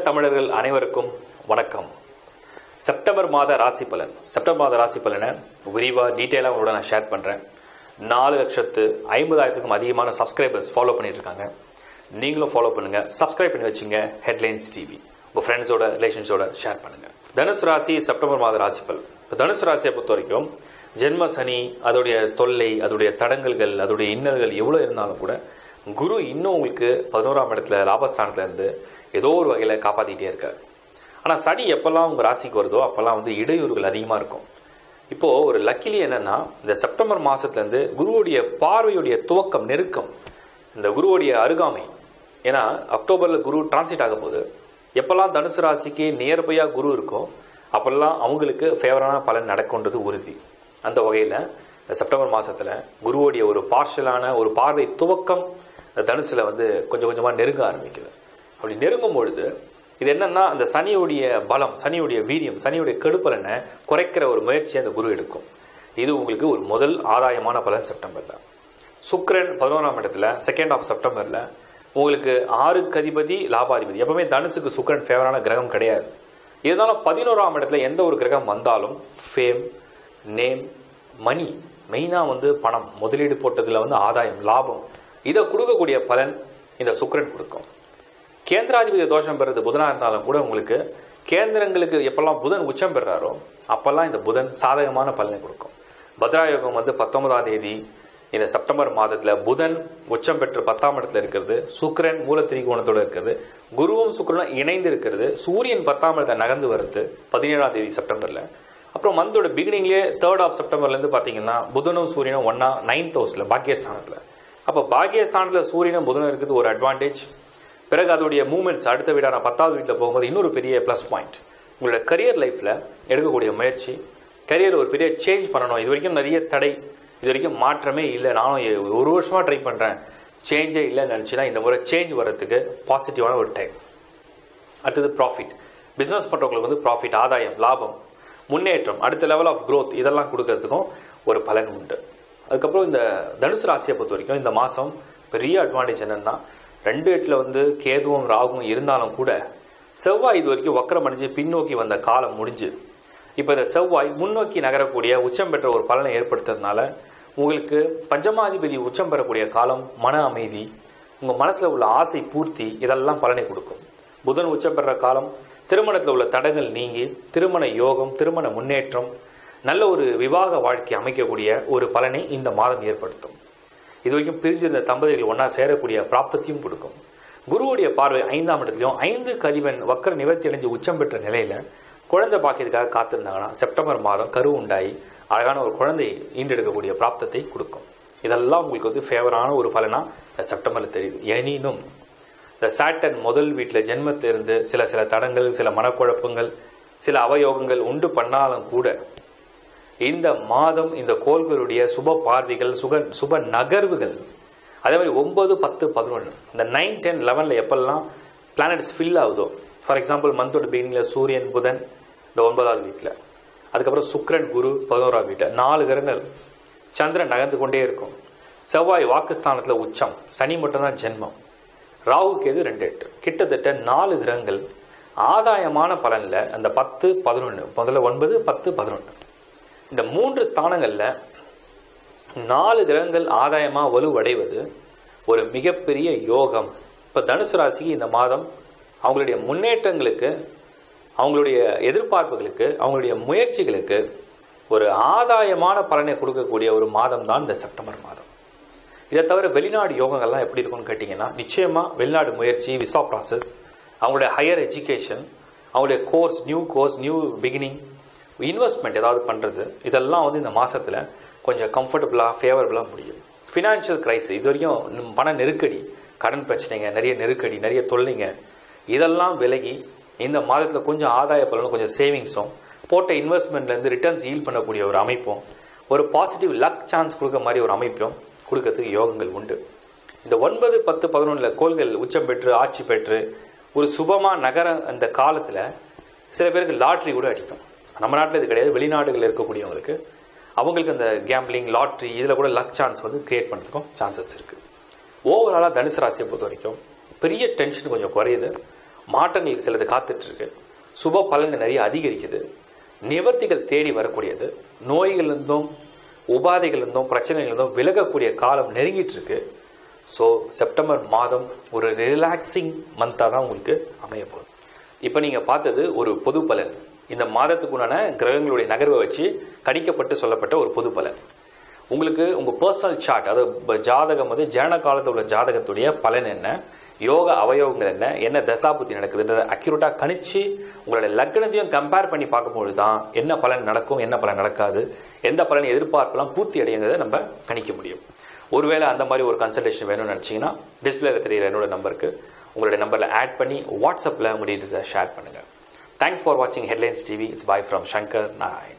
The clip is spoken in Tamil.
தமிழர்கள் அனைவருக்கும் வணக்கம் செப்டம்பர் மாத ராசி பலன் செப்டம்பர் மாத ராசி பலனை விரிவாக டீட்டெயிலாக உங்களோட நான் ஷேர் பண்ணுறேன் நாலு லட்சத்து ஐம்பதாயிரத்துக்கும் அதிகமான சப்ஸ்கிரைபர்ஸ் ஃபாலோ பண்ணிட்டு இருக்காங்க நீங்களும் ஃபாலோ பண்ணுங்க சப்ஸ்கிரைப் பண்ணி வச்சுங்க ஹெட்லைன்ஸ் டிவி உங்கள் ஃப்ரெண்ட்ஸோட ரிலேஷன்ஸோட ஷேர் பண்ணுங்க தனுசு ராசி செப்டம்பர் மாத ராசி பலன் இப்போ தனுசு ராசியை பொறுத்த வரைக்கும் ஜென்ம சனி அதோடைய தொல்லை அதோடைய தடங்கல்கள் அதோடைய இன்னல்கள் எவ்வளோ இருந்தாலும் கூட குரு இன்னும் உங்களுக்கு பதினோராம் இடத்துல லாபஸ்தானத்துல இருந்து ஏதோ ஒரு வகையில் காப்பாற்றிக்கிட்டே இருக்காரு ஆனால் சனி எப்பெல்லாம் உங்கள் ராசிக்கு வருதோ அப்போல்லாம் வந்து இடையூறுகள் அதிகமாக இருக்கும் இப்போது ஒரு லக்கிலி என்னன்னா இந்த செப்டம்பர் மாதத்துலேருந்து குருவுடைய பார்வையுடைய துவக்கம் நெருக்கம் இந்த குருவுடைய அருகாமை ஏன்னா அக்டோபரில் குரு டிரான்சிட் ஆக போகுது எப்பெல்லாம் தனுசு ராசிக்கு நியர்பையாக குரு இருக்கோ அப்பெல்லாம் அவங்களுக்கு ஃபேவரான பலன் நடக்கும்ன்றது உறுதி அந்த வகையில் இந்த செப்டம்பர் மாதத்தில் குருவுடைய ஒரு பார்ஷலான ஒரு பார்வை துவக்கம் இந்த தனுசுல வந்து கொஞ்சம் கொஞ்சமாக நெருங்க ஆரம்பிக்குது அப்படி நெருங்கும் பொழுது இது என்னன்னா அந்த சனியுடைய பலம் சனியுடைய வீரியம் சனியுடைய கெடுப்பலனை குறைக்கிற ஒரு முயற்சியை அந்த குரு எடுக்கும் இது உங்களுக்கு ஒரு முதல் ஆதாயமான பலன் செப்டம்பரில் சுக்கிரன் பதினோராம் இடத்துல செகண்ட் ஆஃப் செப்டம்பரில் உங்களுக்கு ஆறுக்கு அதிபதி லாபாதிபதி எப்பவுமே தனுசுக்கு சுக்கிரன் ஃபேவரான கிரகம் கிடையாது இருந்தாலும் பதினோராம் இடத்துல எந்த ஒரு கிரகம் வந்தாலும் ஃபேம் நேம் மணி மெயினாக வந்து பணம் முதலீடு போட்டதில் வந்து ஆதாயம் லாபம் இதை கொடுக்கக்கூடிய பலன் இந்த சுக்கிரன் கொடுக்கும் கேந்திராதிபதி தோஷம் பெறது புதனாக இருந்தாலும் கூட உங்களுக்கு கேந்திரங்களுக்கு எப்பெல்லாம் புதன் உச்சம் பெறாரோ அப்பெல்லாம் இந்த புதன் சாதகமான பலனை கொடுக்கும் பத்ராயோகம் வந்து பத்தொன்பதாம் தேதி இந்த செப்டம்பர் மாதத்தில் புதன் உச்சம் பெற்று பத்தாம் இடத்துல இருக்கிறது சுக்கிரன் மூல திரிகோணத்தோட இருக்கிறது குருவும் சுக்கிரனும் இணைந்து இருக்கிறது சூரியன் பத்தாம் இடத்துல நகர்ந்து வருது பதினேழாம் தேதி செப்டம்பரில் அப்புறம் மந்தோட பிகினிங்லேயே தேர்ட் ஆஃப் செப்டம்பர்லேருந்து பார்த்தீங்கன்னா புதனும் சூரியனும் ஒன்னா நைன்த் ஹவுஸில் பாக்கியஸ்தானத்தில் அப்போ பாக்கியஸ்தானத்தில் சூரியனும் புதனும் இருக்கிறது ஒரு அட்வான்டேஜ் பிறகு அதோடைய மூமெண்ட்ஸ் அடுத்த வீடான பத்தாவது வீட்டில் போகும்போது இன்னொரு பெரிய ப்ளஸ் பாயிண்ட் உங்களோட கரியர் லைஃப்பில் எடுக்கக்கூடிய முயற்சி கரியர் ஒரு பெரிய சேஞ்ச் பண்ணணும் இது வரைக்கும் நிறைய தடை இது வரைக்கும் மாற்றமே இல்லை நானும் ஒரு வருஷமாக ட்ரை பண்ணுறேன் சேஞ்சே இல்லைன்னு நினச்சினா இந்த முறை சேஞ்ச் வர்றதுக்கு பாசிட்டிவான ஒரு டைம் அடுத்தது ப்ராஃபிட் பிஸ்னஸ் பண்ணுறவங்களுக்கு வந்து ப்ராஃபிட் ஆதாயம் லாபம் முன்னேற்றம் அடுத்த லெவல் ஆஃப் growth இதெல்லாம் கொடுக்கறதுக்கும் ஒரு பலன் உண்டு அதுக்கப்புறம் இந்த தனுசு ராசியை பொறுத்த வரைக்கும் இந்த மாதம் பெரிய அட்வான்டேஜ் என்னன்னா ரெண்டு எட்டில் வந்து கேதுவும் ராகுவும் இருந்தாலும் கூட செவ்வாய் இது வரைக்கும் வக்கரம் அடைஞ்சு பின்னோக்கி வந்த காலம் முடிஞ்சு இப்போ இந்த செவ்வாய் முன்னோக்கி நகரக்கூடிய உச்சம் பெற்ற ஒரு பலனை ஏற்படுத்துறதுனால உங்களுக்கு பஞ்சமாதிபதி உச்சம் பெறக்கூடிய காலம் மன அமைதி உங்கள் மனசில் உள்ள ஆசை பூர்த்தி இதெல்லாம் பலனை கொடுக்கும் புதன் உச்சம் பெற காலம் திருமணத்தில் உள்ள தடங்கள் நீங்கி திருமண யோகம் திருமண முன்னேற்றம் நல்ல ஒரு விவாக வாழ்க்கை அமைக்கக்கூடிய ஒரு பலனை இந்த மாதம் ஏற்படுத்தும் இது வரைக்கும் பிரிஞ்சிருந்த தம்பதிகள் ஒன்றா சேரக்கூடிய பிராப்தத்தையும் கொடுக்கும் குருவுடைய பார்வை ஐந்தாம் இடத்துலையும் ஐந்து கதிவன் வக்கர நிவர்த்தி அடைஞ்சு உச்சம் பெற்ற நிலையில குழந்தை பாக்கியத்துக்காக காத்திருந்தாங்கன்னா செப்டம்பர் மாதம் கரு உண்டாகி அழகான ஒரு குழந்தை ஈண்டெடுக்கக்கூடிய பிராப்தத்தை கொடுக்கும் இதெல்லாம் உங்களுக்கு வந்து ஃபேவரான ஒரு பலனா இந்த செப்டம்பர்ல தெரியுது எனினும் இந்த சாட்டன் முதல் வீட்டில் ஜென்மத்திலிருந்து சில சில தடங்கள் சில மனக்குழப்பங்கள் சில அவயோகங்கள் உண்டு பண்ணாலும் கூட இந்த மாதம் இந்த கோள்களுடைய சுப பார்வைகள் சுக சுப நகர்வுகள் அதே மாதிரி ஒன்பது பத்து பதினொன்று இந்த நைன் டென் லெவனில் எப்பெல்லாம் பிளானட்ஸ் ஃபில் ஆகுதோ ஃபார் எக்ஸாம்பிள் மந்தோட பிகினிங்கில் சூரியன் புதன் இந்த ஒன்பதாவது வீட்டில் அதுக்கப்புறம் சுக்கிரன் குரு பதினோராவது வீட்டில் நாலு கிரகங்கள் சந்திரன் நகர்ந்து கொண்டே இருக்கும் செவ்வாய் வாக்குஸ்தானத்தில் உச்சம் சனி மட்டும்தான் ஜென்மம் ராகு கேது ரெண்டு எட்டு கிட்டத்தட்ட நாலு கிரகங்கள் ஆதாயமான பலனில் அந்த பத்து பதினொன்று முதல்ல ஒன்பது பத்து பதினொன்று இந்த மூன்று ஸ்தானங்களில் நாலு கிரகங்கள் ஆதாயமாக வலுவடைவது ஒரு மிகப்பெரிய யோகம் இப்போ தனுசு ராசிக்கு இந்த மாதம் அவங்களுடைய முன்னேற்றங்களுக்கு அவங்களுடைய எதிர்பார்ப்புகளுக்கு அவங்களுடைய முயற்சிகளுக்கு ஒரு ஆதாயமான பலனை கொடுக்கக்கூடிய ஒரு மாதம் தான் இந்த செப்டம்பர் மாதம் இதை தவிர வெளிநாடு யோகங்கள்லாம் எப்படி இருக்கும்னு கேட்டிங்கன்னா நிச்சயமாக வெளிநாடு முயற்சி விசா ப்ராசஸ் அவங்களுடைய ஹையர் எஜுகேஷன் அவங்களுடைய course new course new beginning investment ஏதாவது பண்ணுறது இதெல்லாம் வந்து இந்த மாதத்தில் கொஞ்சம் கம்ஃபர்டபுளாக ஃபேவரபுளாக முடியும் ஃபினான்ஷியல் கிரைசிஸ் இது வரைக்கும் பண நெருக்கடி கடன் பிரச்சனைங்க நிறைய நெருக்கடி நிறைய தொல்லைங்க இதெல்லாம் விலகி இந்த மாதத்தில் கொஞ்சம் ஆதாய பலனும் கொஞ்சம் சேவிங்ஸும் போட்ட இன்வெஸ்ட்மெண்ட்லேருந்து ரிட்டர்ன்ஸ் ஈல் பண்ணக்கூடிய ஒரு அமைப்பும் ஒரு பாசிட்டிவ் லக் சான்ஸ் கொடுக்க மாதிரி ஒரு அமைப்பும் கொடுக்கறதுக்கு யோகங்கள் உண்டு இந்த ஒன்பது பத்து பதினொன்றில் கோள்கள் உச்சம் பெற்று ஆட்சி பெற்று ஒரு சுபமாக நகர அந்த காலத்தில் சில பேருக்கு லாட்ரி கூட அடிக்கும் நம்ம நாட்டில் இது கிடையாது வெளிநாடுகளில் இருக்கக்கூடியவங்களுக்கு அவங்களுக்கு அந்த கேம்பிளிங் லாட்ரி இதில் கூட லக் சான்ஸ் வந்து கிரியேட் பண்ணுறதுக்கும் சான்சஸ் இருக்குது ஓவராலாக தனுசு ராசியை பொறுத்த வரைக்கும் பெரிய டென்ஷன் கொஞ்சம் குறையுது மாற்றங்கள் சிலது காத்துட்டு இருக்கு சுப பலன்கள் நிறைய அதிகரிக்குது நிவர்த்திகள் தேடி வரக்கூடியது நோய்களிலிருந்தும் உபாதைகளிலிருந்தும் பிரச்சனைகளிலிருந்தும் விலகக்கூடிய காலம் நெருங்கிட்டு இருக்கு ஸோ செப்டம்பர் மாதம் ஒரு ரிலாக்ஸிங் மந்தாக தான் உங்களுக்கு அமைய போகுது இப்போ நீங்கள் பார்த்தது ஒரு பொது பலன் இந்த மாதத்துக்குண்டான கிரகங்களுடைய நகர்வை வச்சு கணிக்கப்பட்டு சொல்லப்பட்ட ஒரு பொது பலன் உங்களுக்கு உங்கள் பர்சனல் சார்ட் அதாவது ப- ஜாதகம் வந்து ஜனன காலத்தில் உள்ள ஜாதகத்துடைய பலன் என்ன யோக அவயோகங்கள் என்ன என்ன தசாபுத்தி நடக்குதுன்றதை அக்யூரேட்டாக கணிச்சு உங்களுடைய லக்னத்தையும் கம்பேர் பண்ணி பார்க்கும்பொழுது தான் என்ன பலன் நடக்கும் என்ன பலன் நடக்காது எந்த பலன் எதிர்பார்ப்பெல்லாம் பூர்த்தி அடையுங்கிறத நம்ம கணிக்க முடியும் ஒருவேளை அந்த மாதிரி ஒரு கன்சல்டேஷன் வேணும்னு நினச்சிங்கன்னா டிஸ்பிளேல தெரியுற என்னோட நம்பருக்கு உங்களுடைய நம்பரில் ஆட் பண்ணி வாட்ஸ்அப்பில் உங்கள் டீட்டெயில்ஸை ஷேர் பண்ணுங்கள் தேங்க்ஸ் ஃபார் வாட்சிங் headlines TV it's bye from Shankar Narayan